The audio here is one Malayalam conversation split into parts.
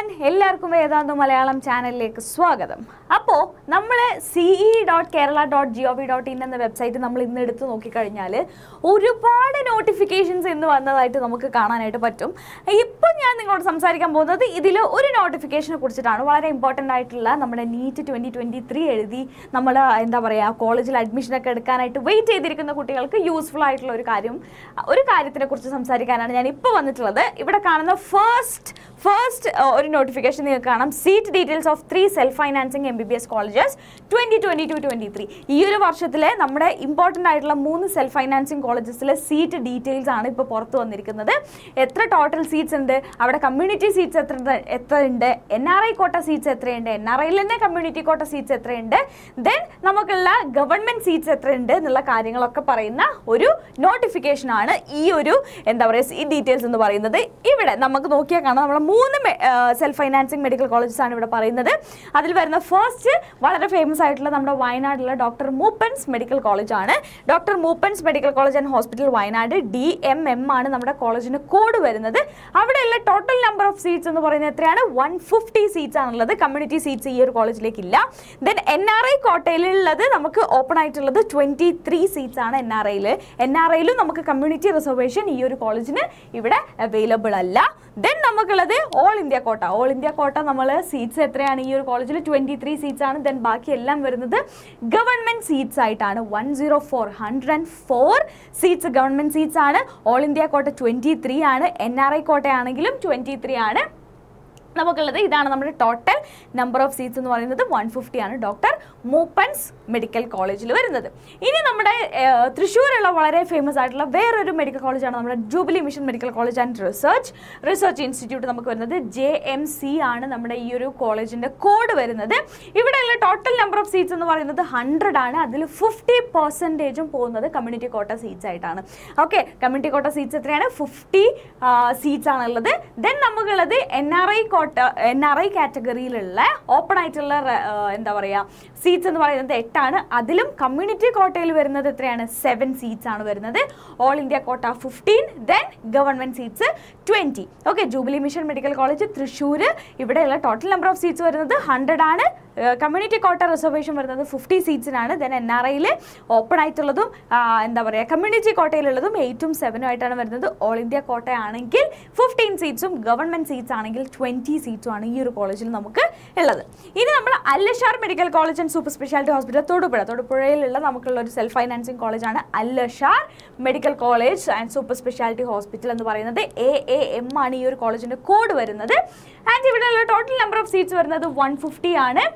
വൺ എല്ലാവർക്കും വേദാന്ത മലയാളം ചാനലിലേക്ക് സ്വാഗതം അപ്പോൾ നമ്മൾ CE dot Kerala dot G O V dot in എന്ന വെബ്സൈറ്റ് നമ്മൾ ഇന്ന് എടുത്ത് നോക്കിക്കഴിഞ്ഞാൽ ഒരുപാട് നോട്ടിഫിക്കേഷൻസ് ഇന്ന് വന്നതായിട്ട് നമുക്ക് കാണാനായിട്ട് പറ്റും ഇപ്പോൾ ഞാൻ നിങ്ങളോട് സംസാരിക്കാൻ പോകുന്നത് ഇതിൽ ഒരു നോട്ടിഫിക്കേഷനെ കുറിച്ചിട്ടാണ് വളരെ ഇമ്പോർട്ടൻ്റ് ആയിട്ടുള്ള നമ്മുടെ നീറ്റ് ട്വൻറ്റി ട്വൻറ്റി ത്രീ എഴുതി നമ്മൾ എന്താ പറയുക കോളേജിൽ അഡ്മിഷനൊക്കെ എടുക്കാനായിട്ട് വെയിറ്റ് ചെയ്തിരിക്കുന്ന കുട്ടികൾക്ക് യൂസ്ഫുൾ ആയിട്ടുള്ള ഒരു കാര്യം ഒരു കാര്യത്തിനെ കുറിച്ച് സംസാരിക്കാനാണ് ഞാൻ ഇപ്പോൾ വന്നിട്ടുള്ളത് ഇവിടെ കാണുന്ന ഫസ്റ്റ് ഫസ്റ്റ് ഒരു നോട്ടിഫിക്കേഷൻ നിങ്ങൾക്ക് കാണാം seat details of three self financing M B B S colleges twenty twenty two twenty three ഈ ഒരു വർഷത്തിലെ നമ്മുടെ ഇമ്പോർട്ടൻ്റ് ആയിട്ടുള്ള മൂന്ന് സെൽഫ് ഫൈനാൻസിങ് കോളേജസിലെ സീറ്റ് ഡീറ്റെയിൽസ് ആണ് ഇപ്പോൾ പുറത്ത് വന്നിരിക്കുന്നത് എത്ര ടോട്ടൽ സീറ്റ്സ് ഉണ്ട് അവിടെ കമ്മ്യൂണിറ്റി സീറ്റ്സ് എത്ര ഉണ്ട്- എത്ര ഉണ്ട് N R I quota seats എത്രയുണ്ട് എൻ ആർ ഐയിൽ തന്നെ കമ്മ്യൂണിറ്റി കോട്ട സീറ്റ്സ് എത്രയുണ്ട് ദെൻ നമുക്കുള്ള ഗവൺമെൻറ് സീറ്റ്സ് എത്രയുണ്ട് എന്നുള്ള കാര്യങ്ങളൊക്കെ പറയുന്ന ഒരു നോട്ടിഫിക്കേഷൻ ആണ് ഈ ഒരു എന്താ പറയുക ഈ ഡീറ്റെയിൽസ് എന്ന് പറയുന്നത് ഇവിടെ നമുക്ക് നോക്കിയാൽ കാണാം നമ്മളെ മൂന്ന് സെൽഫ് ഫൈനാൻസിങ് മെഡിക്കൽ കോളേജസ് ആണ് ഇവിടെ പറയുന്നത് അതിൽ വരുന്ന ഫസ്റ്റ് വളരെ ഫേമസ് ആയിട്ടുള്ള നമ്മുടെ വയനാട്ടിലുള്ള ഡോക്ടർ മൂപ്പൻസ് മെഡിക്കൽ കോളേജ് ആണ് doctor Moopen's medical college and hospital Wayanad D M M ആണ് നമ്മുടെ കോളേജിന് കോഡ് വരുന്നത് അവിടെയുള്ള ടോട്ടൽ നമ്പർ ഓഫ് സീറ്റ്സ് എന്ന് പറയുന്നത് എത്രയാണ് വൺ ഫിഫ്റ്റി സീറ്റ്സ് ആണുള്ളത് കമ്മ്യൂണിറ്റി സീറ്റ്സ് ഈ ഒരു കോളേജിലേക്ക് ഇല്ല ദെൻ എൻ ആർ ഐ കോട്ടയിലുള്ളത് നമുക്ക് ഓപ്പൺ ആയിട്ടുള്ളത് ട്വൻറ്റി ത്രീ സീറ്റ്സ് ആണ് എൻ ആർ ഐയിൽ എൻ ആർ ഐയിലും നമുക്ക് കമ്മ്യൂണിറ്റി റിസർവേഷൻ ഈ ഒരു കോളേജിന് ഇവിടെ അവൈലബിൾ അല്ല ദെൻ നമുക്കുള്ളത് all India quota all India quota നമ്മൾ സീറ്റ്സ് എത്രയാണ് ഈ ഒരു കോളേജിൽ ട്വൻറ്റി ത്രീ സീറ്റ്സ് ആണ് ദെൻ ബാക്കി എല്ലാം വരുന്നത് ഗവൺമെൻറ് സീറ്റ്സ് ആയിട്ടാണ് one zero four hundred and four seats government seats ആണ് all India quota twenty three ആണ് എൻ ആർ ഐ കോട്ടയാണെങ്കിലും ട്വൻറ്റി ത്രീ ആണ് നമുക്കുള്ളത് ഇതാണ് നമ്മുടെ ടോട്ടൽ നമ്പർ ഓഫ് സീറ്റ്സ് എന്ന് പറയുന്നത് വൺ ഫിഫ്റ്റി ആണ് ഡോക്ടർ മൂപ്പൻസ് മെഡിക്കൽ കോളേജിൽ വരുന്നത് ഇനി നമ്മുടെ ഏഹ്, തൃശ്ശൂരുള്ള വളരെ ഫേമസ് ആയിട്ടുള്ള വേറൊരു മെഡിക്കൽ കോളേജാണ് നമ്മുടെ jubilee mission medical college and research research institute നമുക്ക് വരുന്നത് ജെ എം സി ആണ് നമ്മുടെ ഈ ഒരു കോളേജിൻ്റെ കോഡ് വരുന്നത് ഇവിടെയുള്ള ടോട്ടൽ നമ്പർ ഓഫ് സീറ്റ്സ് എന്ന് പറയുന്നത് ഹൺഡ്രഡ് ആണ് അതിൽ ഫിഫ്റ്റി പെർസെൻറ്റേജും പോകുന്നത് കമ്മ്യൂണിറ്റി കോട്ട സീറ്റ്സ് ആയിട്ടാണ് ഓക്കെ കമ്മ്യൂണിറ്റി കോട്ട സീറ്റ്സ് എത്രയാണ് ഫിഫ്റ്റി സീറ്റ്സ് ആണുള്ളത് ദെൻ നമുക്കുള്ളത് N R I quota N R I കാറ്റഗറിയിലുള്ള ഓപ്പൺ ആയിട്ടുള്ള റെ- ആ, എന്താ പറയുക സീറ്റ്സ് എന്ന് പറയുന്നത് എട്ടാണ് അതിലും കമ്മ്യൂണിറ്റി കോട്ടയിൽ വരുന്നത് എത്രയാണ് സെവൻ സീറ്റ്സ് ആണ് വരുന്നത് all India quota fifteen then government seats twenty okay jubilee mission medical college Thrissur ഇവിടെയുള്ള ടോട്ടൽ നമ്പർ ഓഫ് സീറ്റ്സ് വരുന്നത് ഹൺഡ്രഡ് ആണ് കമ്മ്യൂണിറ്റി കോട്ട റിസർവേഷൻ വരുന്നത് ഫിഫ്റ്റി സീറ്റ്സിനാണ് ദെൻ എൻ ആർ ഐയിൽ ഓപ്പൺ ആയിട്ടുള്ളതും ആ, എന്താ പറയുക കമ്മ്യൂണിറ്റി കോട്ടയിലുള്ളതും എയ്റ്റും സെവനും ആയിട്ടാണ് വരുന്നത് ഓൾ ഇന്ത്യ കോട്ട ആണെങ്കിൽ ഫിഫ്റ്റീൻ സീറ്റ്സും ഗവൺമെൻറ് സീറ്റ്സ് ആണെങ്കിൽ ട്വൻറ്റി സീറ്റ്സും ആണ് ഈ ഒരു കോളേജിൽ നമുക്ക് ഉള്ളത് ഇനി നമ്മൾ Al Azhar medical college and super speciality hospital Thodupuzha തൊടുപുഴയിലുള്ള നമുക്കുള്ള ഒരു സെൽഫ് ഫൈനാൻസിങ് കോളേജാണ് Al Azhar medical college and super speciality hospital എന്ന് പറയുന്നത് എ എ എം ആണ് ഈ ഒരു കോളേജിൻ്റെ കോഡ് വരുന്നത് ആൻഡ് ഇവിടെയുള്ള ടോട്ടൽ നമ്പർ ഓഫ് സീറ്റ്സ് വരുന്നത് വൺ ഫിഫ്റ്റി ആണ്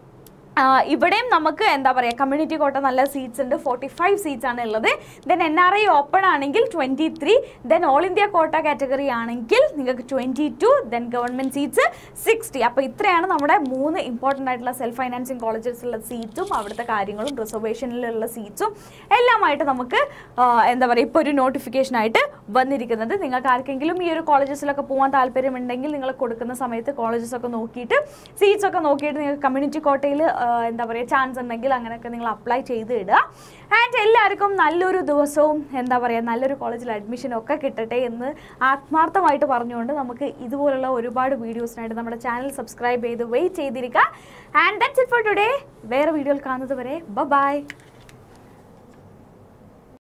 ആ, ഇവിടെയും നമുക്ക് എന്താ പറയുക കമ്മ്യൂണിറ്റി കോട്ട നല്ല സീറ്റ്സ് ഉണ്ട് ഫോർട്ടി ഫൈവ് സീറ്റ്സ് ആണ് ഉള്ളത് then N R I open ആണെങ്കിൽ twenty three then all India quota category ആണെങ്കിൽ നിങ്ങൾക്ക് twenty two then government seats sixty അപ്പോൾ ഇത്രയാണ് നമ്മുടെ മൂന്ന് ഇമ്പോർട്ടൻ്റ് ആയിട്ടുള്ള സെൽഫ് ഫൈനാൻസിങ് കോളേജസിലുള്ള സീറ്റും അവിടുത്തെ കാര്യങ്ങളും റിസർവേഷനിലുള്ള സീറ്റ്സും എല്ലാമായിട്ട് നമുക്ക് ആ, എന്താ പറയുക ഇപ്പോൾ ഒരു നോട്ടിഫിക്കേഷൻ ആയിട്ട് വന്നിരിക്കുന്നത് നിങ്ങൾക്ക് ആർക്കെങ്കിലും ഈ ഒരു കോളേജസിലൊക്കെ പോകാൻ താല്പര്യമുണ്ടെങ്കിൽ നിങ്ങൾ കൊടുക്കുന്ന സമയത്ത് കോളേജസ് ഒക്കെ നോക്കിയിട്ട് സീറ്റ്സ് ഒക്കെ നോക്കിയിട്ട് നിങ്ങൾക്ക് കമ്മ്യൂണിറ്റി കോട്ടയിൽ എന്താ പറയുക ചാൻസ് ഉണ്ടെങ്കിൽ അങ്ങനെയൊക്കെ നിങ്ങൾ അപ്ലൈ ചെയ്ത് ഇടുക ആൻഡ് എല്ലാവർക്കും നല്ലൊരു ദിവസവും എന്താ പറയുക നല്ലൊരു കോളേജിൽ അഡ്മിഷൻ ഒക്കെ കിട്ടട്ടെ എന്ന് ആത്മാർത്ഥമായിട്ട് പറഞ്ഞുകൊണ്ട് നമുക്ക് ഇതുപോലുള്ള ഒരുപാട് വീഡിയോസിനായിട്ട് നമ്മുടെ ചാനൽ സബ്സ്ക്രൈബ് ചെയ്ത് വെയിറ്റ് ചെയ്തിരിക്കുക and that's it for today വേറെ വീഡിയോയിൽ കാണുന്നത് വരെ ബൈ